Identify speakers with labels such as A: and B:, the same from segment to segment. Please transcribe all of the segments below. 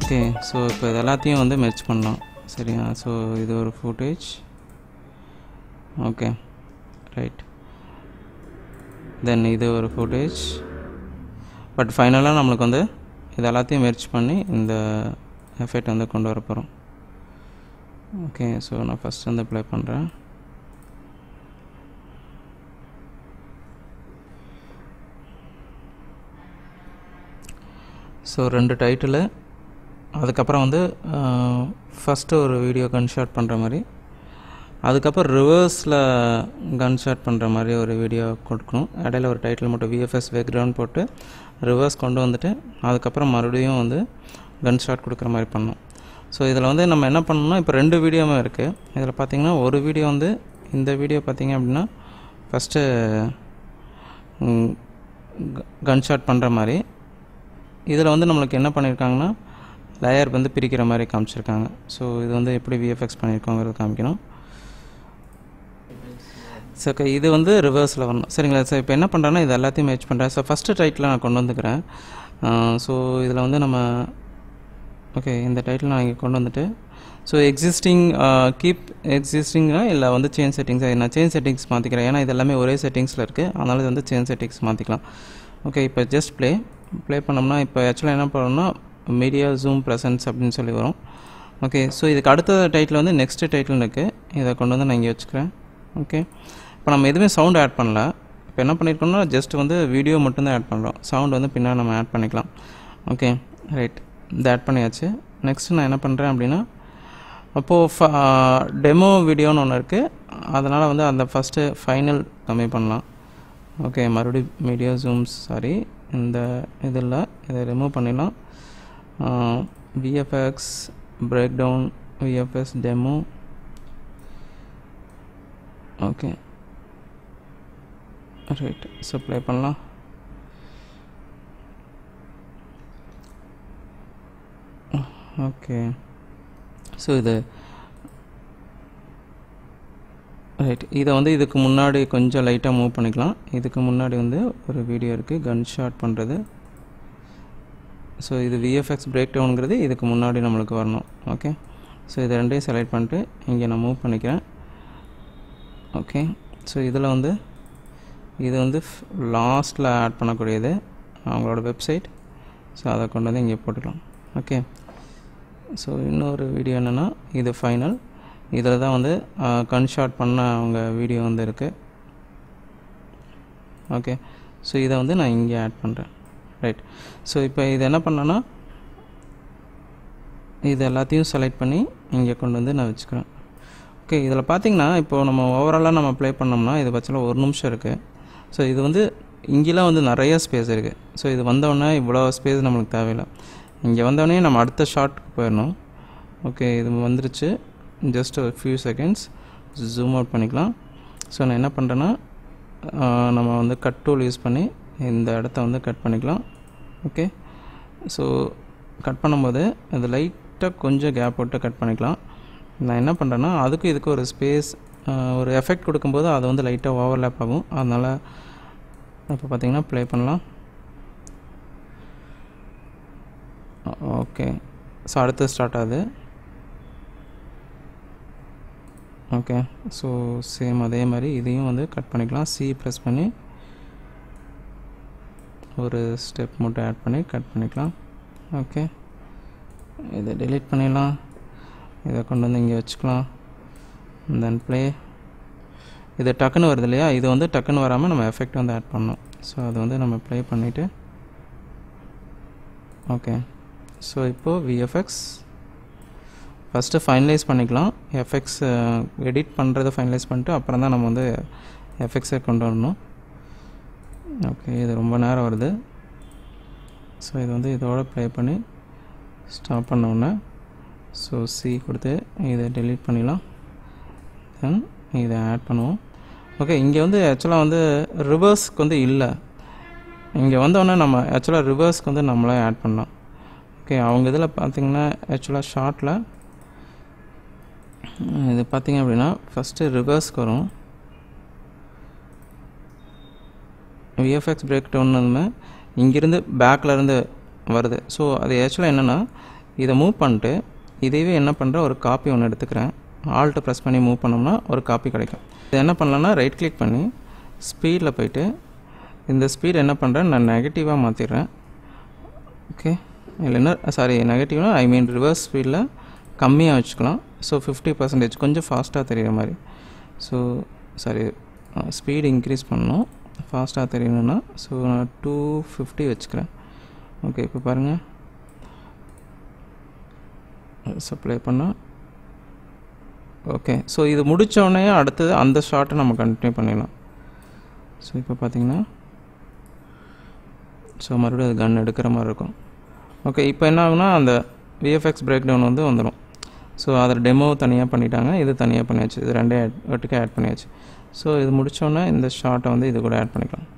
A: okay so இப்போ இது எல்லாத்தையும் வந்து மெர்ச் பண்ணலாம் சரியா ஸோ இது ஒரு ஃபுட்டேஜ் ஓகே ரைட் தென் இது ஒரு ஃபுட்டேஜ் பட் ஃபைனலாக நம்மளுக்கு வந்து இது எல்லாத்தையும் மெர்ச் பண்ணி இந்த எஃபெக்ட் வந்து கொண்டு வர போகிறோம் ஓகே ஸோ நான் ஃபஸ்ட் வந்து ப்ளே பண்ணுறேன் ஸோ ரெண்டு டைட்டிலு அதுக்கப்புறம் வந்து ஃபஸ்ட்டு ஒரு வீடியோ கன் ஷாட் பண்ணுற மாதிரி அதுக்கப்புறம் ரிவர்ஸில் கன் ஷாட் பண்ணுற மாதிரி ஒரு வீடியோ கொடுக்கணும் இடையில ஒரு டைட்டில் மட்டும் விஎஃப்எஸ் பேக்ரவுண்ட் போட்டு ரிவர்ஸ் கொண்டு வந்துட்டு அதுக்கப்புறம் மறுபடியும் வந்து கன் ஷாட் கொடுக்குற மாதிரி பண்ணணும் ஸோ இதில் வந்து நம்ம என்ன பண்ணணும்னா இப்போ ரெண்டு வீடியோவுமே இருக்குது இதில் பார்த்திங்கன்னா ஒரு வீடியோ வந்து இந்த வீடியோ பார்த்திங்க அப்படின்னா ஃபஸ்ட்டு கன் ஷாட் பண்ணுற மாதிரி இதில் வந்து நம்மளுக்கு என்ன பண்ணியிருக்காங்கன்னா லேயர் வந்து பிரிக்கிற மாதிரி காமிச்சிருக்காங்க ஸோ இது வந்து எப்படி விஎஃப்எக்ஸ் பண்ணியிருக்கோங்கிறது காமிக்கணும் ஸோ ஓகே இது வந்து ரிவர்ஸில் வரணும் சரிங்களா சார் இப்போ என்ன பண்ணுறேன்னா இது எல்லாத்தையும் மேட்ச் பண்ணுறேன் ஸோ ஃபஸ்ட்டு டைட்டில் நான் கொண்டு வந்துக்கிறேன் ஸோ இதில் வந்து நம்ம ஓகே இந்த டைட்டில் நான் இங்கே கொண்டு வந்துட்டு ஸோ எக்ஸிஸ்டிங் கீப் எக்ஸிஸ்டிங்கா இல்லை வந்து சேஞ்ச் செட்டிங்ஸ் நான் சேஞ்ச் செட்டிங்ஸ் மாற்றிக்கிறேன் ஏன்னா இது எல்லாமே ஒரே செட்டிங்ஸில் இருக்குது அதனால் இது வந்து சேஞ்ச் செட்டிங்ஸ் மாற்றிக்கலாம் ஓகே இப்போ ஜஸ்ட் ப்ளே ப்ளே பண்ணோம்னா இப்போ ஆக்சுவலாக என்ன பண்ணணும்னா மீடியா ஜூம் ப்ரெசன்ஸ் அப்படின்னு சொல்லி வரும் ஓகே ஸோ இதுக்கு அடுத்த டைட்டில் வந்து நெக்ஸ்ட் டைட்டில் இருக்குது இதை கொண்டு வந்து நான் இங்கே வச்சுக்கிறேன் ஓகே இப்போ நம்ம எதுவுமே சவுண்ட் ஆட் பண்ணல இப்போ என்ன பண்ணியிருக்கோம்னா ஜஸ்ட் வந்து வீடியோ மட்டும்தான் ஆட் பண்ணுறோம் சவுண்ட் வந்து பின்னாடி நம்ம ஆட் பண்ணிக்கலாம் ஓகே ரைட் இது ஆட் பண்ணியாச்சு நெக்ஸ்ட் நான் என்ன பண்ணுறேன் அப்படின்னா அப்போது டெமோ வீடியோன்னு ஒன்று இருக்குது அதனால் வந்து அந்த ஃபஸ்ட்டு ஃபைனல் கம்மி பண்ணலாம் ஓகே மறுபடியும் மீடியா ஜூம்ஸ் சாரி இந்த இதில் இதை ரிமூவ் பண்ணிடலாம் VFX break breakdown VFX demo okay right so play பண்ணலாம் ஓகே ஸோ இது ரைட் இதை வந்து இதுக்கு முன்னாடி கொஞ்சம் லைட்டாக மூவ் பண்ணிக்கலாம் இதுக்கு முன்னாடி வந்து ஒரு வீடியோ இருக்குது கன் ஷாட் பண்ணுறது ஸோ இது விஎஃப்எக்ஸ் பிரேக் டவுனுங்கிறது இதுக்கு முன்னாடி நம்மளுக்கு வரணும் ஓகே ஸோ இது ரெண்டையும் செலக்ட் பண்ணிட்டு இங்கே நான் மூவ் பண்ணிக்கிறேன் ஓகே ஸோ இதில் வந்து இது வந்து லாஸ்ட்டில் ஆட் பண்ணக்கூடியது அவங்களோட வெப்சைட் ஸோ அதை கொண்டு வந்து இங்கே போட்டுக்கலாம் ஓகே ஸோ இன்னொரு வீடியோ என்னென்னா இது ஃபைனல் இதில் தான் வந்து கன் ஷாட் பண்ண அவங்க வீடியோ வந்து இருக்குது ஓகே ஸோ இதை வந்து நான் இங்கே ஆட் பண்ணுறேன் ரைட் ஸோ இப்போ இது என்ன பண்ணேன்னா இது எல்லாத்தையும் செலக்ட் பண்ணி இங்கே கொண்டு வந்து நான் வச்சுக்கிறேன் ஓகே இதில் பார்த்தீங்கன்னா இப்போது நம்ம ஓவராலாக நம்ம ப்ளே பண்ணோம்னா இது பட்சத்தில் ஒரு நிமிஷம் இருக்குது ஸோ இது வந்து இங்கெல்லாம் வந்து நிறைய ஸ்பேஸ் இருக்குது ஸோ இது வந்தோடனே இவ்வளோ ஸ்பேஸ் நம்மளுக்கு தேவையில்லை இங்கே வந்தோடனே நம்ம அடுத்த ஷார்ட்டுக்கு போயிடணும் ஓகே இது வந்துருச்சு ஜஸ்ட் ஒரு ஃபியூ செகண்ட்ஸ் ஜூம் அவுட் பண்ணிக்கலாம் ஸோ நான் என்ன பண்ணுறேன்னா நம்ம வந்து கட் டூல் யூஸ் பண்ணி இந்த இடத்த வந்து கட் பண்ணிக்கலாம் ஓகே ஸோ கட் பண்ணும்போது அது லைட்டாக கொஞ்சம் கேப் விட்டு கட் பண்ணிக்கலாம் நான் என்ன பண்ணுறேன்னா அதுக்கும் இதுக்கு ஒரு ஸ்பேஸ் ஒரு எஃபெக்ட் கொடுக்கும்போது அது வந்து லைட்டாக ஓவர்லேப் ஆகும் அதனால் இப்போ பார்த்தீங்கன்னா ப்ளே பண்ணலாம் ஓகே ஸோ அடுத்து ஸ்டார்ட் ஆகுது ஓகே ஸோ சேம் அதே மாதிரி இதையும் வந்து கட் பண்ணிக்கலாம் சி ப்ரெஸ் பண்ணி ஒரு ஸ்டெப் மட்டும் ஆட் பண்ணி கட் பண்ணிக்கலாம் ஓகே இதை டெலீட் பண்ணிடலாம் இதை கொண்டு வந்து இங்கே வச்சுக்கலாம் தென் ப்ளே இது டக்குன்னு வருது இல்லையா இது வந்து டக்குன்னு வராமல் நம்ம எஃபெக்ட் வந்து ஆட் பண்ணோம் ஸோ அது வந்து நம்ம ப்ளே பண்ணிவிட்டு ஓகே ஸோ இப்போது விஎஃப்எக்ஸ் ஃபஸ்ட்டு ஃபைனலைஸ் பண்ணிக்கலாம் எஃபெக்ட்ஸ் எடிட் பண்ணுறதை ஃபைனலைஸ் பண்ணிட்டு அப்புறம் தான் நம்ம வந்து எஃபெக்ட்ஸை கொண்டு வரணும் ஓகே இது ரொம்ப நேரம் வருது ஸோ இது வந்து இதோட ப்ளே பண்ணி ஸ்டாப் பண்ணோடனே ஸோ சி கொடுத்து இதை டெலீட் பண்ணிடலாம் தென் இதை ஆட் பண்ணுவோம் ஓகே இங்கே வந்து ஆக்சுவலாக வந்து ரிவர்ஸ்க்கு வந்து இல்லை இங்கே வந்தோடனே நம்ம ஆக்சுவலாக ரிவர்ஸ்க்கு வந்து நம்மளே ஆட் பண்ணலாம் ஓகே அவங்க இதில் பார்த்திங்கன்னா ஆக்சுவலாக ஷார்ட்டில் இது பார்த்திங்க அப்படின்னா ஃபஸ்ட்டு ரிவர்ஸ்க்கு வரும் விஎஃப்எக்ஸ் பிரேக் டவுன்னு இங்கேருந்து பேக்கில் இருந்து வருது ஸோ அது ஆக்சுவலாக என்னென்னா இதை மூவ் பண்ணிட்டு இதையவே என்ன பண்ணுறேன் ஒரு காப்பி ஒன்று எடுத்துக்கிறேன் ஆல்ட்டு ப்ரெஸ் பண்ணி மூவ் பண்ணோம்னா ஒரு காப்பி கிடைக்கும் இது என்ன பண்ணலான்னா ரைட் கிளிக் பண்ணி ஸ்பீடில் போயிட்டு இந்த ஸ்பீட் என்ன பண்ணுறேன் நான் நெகட்டிவாக மாற்றிடுறேன் ஓகே இல்லைன்னா சாரி நெகட்டிவ்னா ஐ மீன் ரிவர்ஸ் ஸ்பீடில் கம்மியாக வச்சுக்கலாம் ஸோ ஃபிஃப்டி பர்சன்டேஜ் கொஞ்சம் ஃபாஸ்ட்டாக தெரிகிற மாதிரி ஸோ சாரி ஸ்பீடு இன்க்ரீஸ் பண்ணணும் ஃபாஸ்ட்டாக தெரியணும்னா ஸோ நான் டூ ஃபிஃப்டி வச்சுக்கிறேன் ஓகே இப்போ பாருங்கள் சப்ளை பண்ணால் ஓகே ஸோ இது முடித்தோடனே அடுத்தது அந்த ஷார்ட்டை நம்ம கண்டினியூ பண்ணிடலாம் ஸோ இப்போ பார்த்தீங்கன்னா ஸோ மறுபடியும் அது கன் எடுக்கிற மாதிரி இருக்கும் ஓகே இப்போ என்ன ஆகுனா அந்த விஎஃப்எக்ஸ் பிரேக் டவுன் வந்து வந்துடும் ஸோ அதில் டெமோ தனியாக பண்ணிட்டாங்க இது தனியாக பண்ணியாச்சு இது ரெண்டே ஆட் ஒட்டுக்கே ஆட் பண்ணியாச்சு ஸோ இது முடித்தோன்னே இந்த ஷார்ட்டை வந்து இது கூட ஆட் பண்ணிக்கலாம்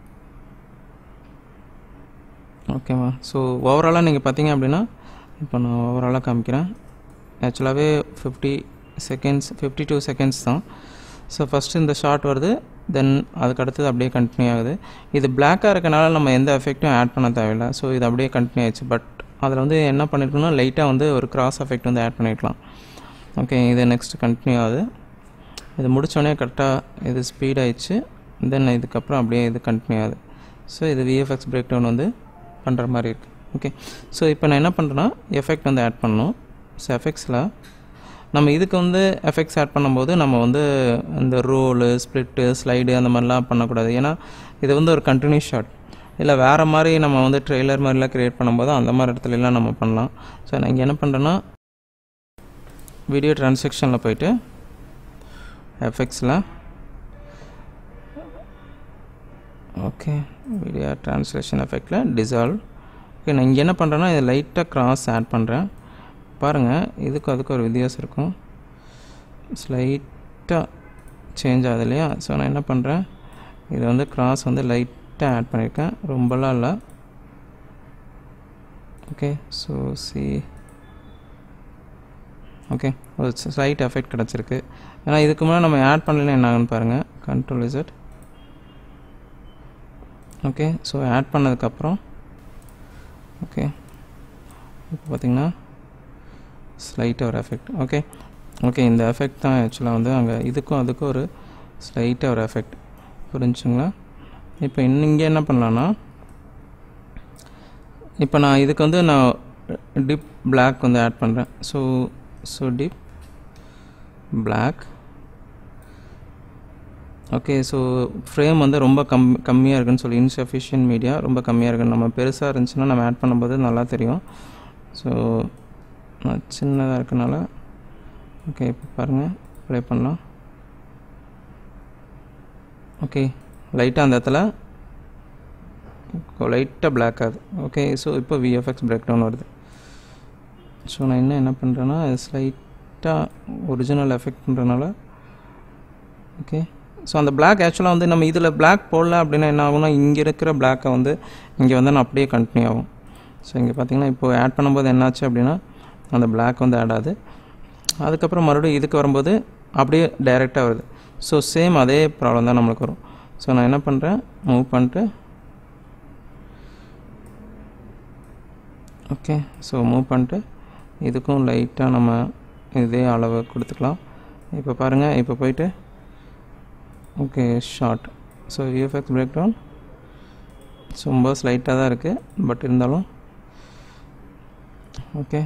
A: ஓகேவா ஸோ ஓவராலாக நீங்கள் பார்த்தீங்க அப்படின்னா இப்போ நான் ஓவராலாக காமிக்கிறேன் ஆக்சுவலாகவே fifty seconds fifty two seconds தான் ஸோ ஃபஸ்ட்டு இந்த ஷார்ட் வருது தென் அதுக்கு அடுத்தது அப்படியே கண்டினியூ ஆகுது இது பிளாக்காக இருக்கனால நம்ம எந்த எஃபெக்ட்டும் ஆட் பண்ண தேவையில்லை ஸோ இது அப்படியே கண்டினியூ ஆயிடுச்சு பட் அதில் வந்து என்ன பண்ணியிருக்கோம்னா லைட்டாக வந்து ஒரு கிராஸ் எஃபெக்ட் வந்து ஆட் பண்ணியிருக்கலாம் ஓகே இது நெக்ஸ்ட் கண்டினியூ ஆகுது இது முடித்தோடனே கரெக்டாக இது ஸ்பீட் ஆயிடுச்சு தென் இதுக்கப்புறம் அப்படியே இது கண்டினியூ ஆகுது ஸோ இது விஎஃப்எக்ஸ் பிரேக் டவுன் வந்து பண்ணுற மாதிரி இருக்குது ஓகே ஸோ இப்போ நான் என்ன பண்ணுறேன்னா எஃபெக்ட் வந்து ஆட் பண்ணணும் ஸோ எஃபெக்ட்ஸில் நம்ம இதுக்கு வந்து எஃபெக்ட்ஸ் ஆட் பண்ணும்போது நம்ம வந்து இந்த ரோலு ஸ்ப்ளிட்டு ஸ்லைடு அந்த மாதிரிலாம் பண்ணக்கூடாது ஏன்னா இது வந்து ஒரு கண்டினியூஸ் ஷாட் இல்லை வேறு மாதிரி நம்ம வந்து ட்ரெய்லர் மாதிரிலாம் க்ரியேட் பண்ணும்போது அந்த மாதிரி இடத்துலலாம் நம்ம பண்ணலாம் ஸோ நான் இங்கே என்ன பண்ணுறேன்னா வீடியோ ட்ரான்சாக்ஷனில் போயிட்டு எஃபெக்ட்ஸில் ஓகே வீடியோ ட்ரான்ஸ்லேஷன் எஃபெக்டில் டிசால்வ் ஓகே நான் இங்கே என்ன பண்ணுறேன்னா இது லைட்டாக கிராஸ் ஆட் பண்ணுறேன் பாருங்கள் இதுக்கும் அதுக்கும் ஒரு வித்தியாசம் இருக்கும் ஸ்லைட்டாக சேஞ்ச் ஆகுது இல்லையா ஸோ நான் என்ன பண்ணுறேன் இது வந்து கிராஸ் வந்து லைட்டாக ஆட் பண்ணியிருக்கேன் ரொம்பலாம் இல்லை ஓகே ஸோ சி ஓகே ஒரு ஸ்லைட் எஃபெக்ட் கிடச்சிருக்கு ஏன்னா இதுக்கு முன்னாடி நம்ம ஆட் பண்ணலாம் என்ன ஆகுன்னு பாருங்கள் control Z okay so add பண்ணதுக்கப்புறம் ஓகே இப்போ பார்த்தீங்கன்னா ஸ்லைட்டாக ஒரு எஃபெக்ட் ஓகே ஓகே இந்த எஃபெக்ட் தான் ஆக்சுவலாக வந்து அங்கே இதுக்கும் அதுக்கும் ஒரு ஸ்லைட்டாக ஒரு எஃபெக்ட் புரிஞ்சுங்களா இப்போ இங்கே என்ன பண்ணலான்னா இப்போ நான் இதுக்கு வந்து நான் டிப் பிளாக் வந்து ஆட் பண்ணுறேன் so so dip black okay so frame வந்து ரொம்ப கம் கம்மியாக இருக்குன்னு சொல்லி இன்சஃபிஷியன்ட் மீடியா ரொம்ப கம்மியாக இருக்குன்னு நம்ம பெருசாக இருந்துச்சுன்னா நம்ம ஆட் பண்ணும்போது நல்லா தெரியும் ஸோ நான் சின்னதாக இருக்கனால ஓகே இப்போ பாருங்கள் ப்ளே பண்ணலாம் ஓகே லைட்டாக அந்த இடத்துல லைட்டாக பிளாக் ஆகுது ஓகே ஸோ இப்போ விஎஃப்எக்ஸ் பிரேக் டவுன் வருது ஸோ நான் இன்னும் என்ன பண்ணுறேன்னா ஸ்லைட்டாக ஒரிஜினல் எஃபெக்ட்ன்றனால ஓகே ஸோ அந்த பிளாக் ஆக்சுவலாக வந்து நம்ம இதில் பிளாக் போடல அப்படின்னா என்ன ஆகும்னா இங்கே இருக்கிற பிளாக்கை வந்து இங்கே வந்து நான் அப்படியே கண்டினியூ ஆகும் ஸோ இங்கே பார்த்தீங்கன்னா இப்போ ஆட் பண்ணும்போது என்னாச்சு அப்படின்னா அந்த பிளாக் வந்து ஆட் ஆகுது அதுக்கப்புறம் மறுபடியும் இதுக்கு வரும்போது அப்படியே டைரெக்டாக வருது ஸோ சேம் அதே ப்ராப்ளம் தான் நம்மளுக்கு வரும் ஸோ நான் என்ன பண்ணுறேன் மூவ் பண்ணிட்டு ஓகே ஸோ மூவ் பண்ணிட்டு இதுக்கும் லைட்டாக நம்ம இதே அளவு கொடுத்துக்கலாம் இப்போ பாருங்கள் இப்போ போயிட்டு okay short so VFX break down ரொம்ப ஸ்லைட்டாக தான் இருக்குது பட் இருந்தாலும் ஓகே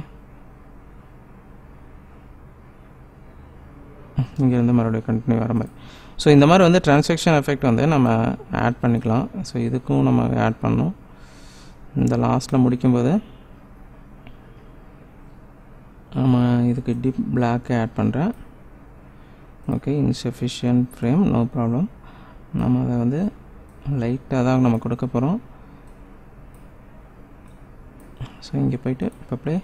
A: இங்கேருந்து மறுபடியும் கண்டினியூ வர மாதிரி ஸோ இந்த மாதிரி வந்து டிரான்சாக்ஷன் எஃபெக்ட் வந்து நம்ம ஆட் பண்ணிக்கலாம் ஸோ இதுக்கும் நம்ம ஆட் பண்ணோம் இந்த லாஸ்ட்டில் முடிக்கும்போது நம்ம இதுக்கு டிப் பிளாக் ஆட் பண்ணுறேன் okay insufficient frame no problem நம்ம அதை வந்து லைட்டாக தான் நம்ம கொடுக்க போகிறோம் ஸோ இங்கே போயிட்டு இப்போ ப்ளே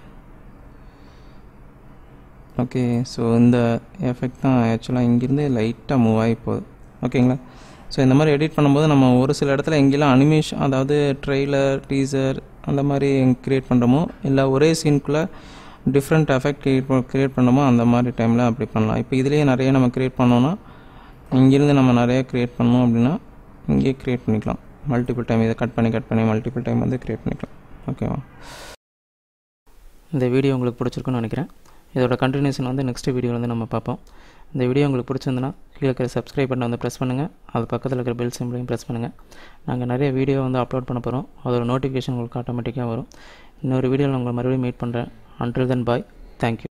A: ஓகே ஸோ இந்த எஃபெக்ட் தான் ஆக்சுவலாக இங்கேருந்து லைட்டாக மூவ் ஆகி போகுது ஓகேங்களா ஸோ இந்த மாதிரி எடிட் பண்ணும்போது நம்ம ஒரு சில இடத்துல எங்கெல்லாம் அனிமேஷன் அதாவது ட்ரெய்லர் டீசர் அந்த மாதிரி க்ரியேட் பண்ணுறோமோ இல்லை ஒரே சீனுக்குள்ளே டிஃப்ரெண்ட் எஃபெக்ட் க்ரியேட் க்ரியேட் பண்ணோமோ அந்த மாதிரி டைமில் அப்படி பண்ணலாம் இப்போ இதுலேயே நிறைய நம்ம க்ரியேட் பண்ணோன்னா இங்கேருந்து நம்ம நிறைய க்ரியேட் பண்ணோம் அப்படின்னா இங்கேயே க்ரியேட் பண்ணிக்கலாம் மல்டிபிள் டைம் இதை கட் பண்ணி கட் பண்ணி மல்டிபிள் டைம் வந்து க்ரியேட் பண்ணிக்கலாம் ஓகேவா இந்த வீடியோ உங்களுக்கு பிடிச்சிருக்குன்னு நினைக்கிறேன் இதோட கண்டினியூஷன் வந்து நெக்ஸ்ட் வீடியோ வந்து நம்ம பார்ப்போம் இந்த வீடியோ உங்களுக்கு பிடிச்சிருந்துன்னா கீழே இருக்கிற சப்ஸ்கிரைப் பட்டன் வந்து ப்ரெஸ் பண்ணுங்கள் அது பக்கத்தில் இருக்கிற பெல் சிம்பிளையும் ப்ரெஸ் பண்ணுங்கள் நாங்கள் நிறைய வீடியோ வந்து அப்லோட் பண்ண போகிறோம் அதோட நோட்டிஃபிகேஷன் உங்களுக்கு ஆட்டோமேட்டிக்காக வரும் இன்னொரு வீடியோவில் உங்களை மறுபடியும் மீட் பண்ணுறேன் அன்டில் தென் பாய் தேங்க்யூ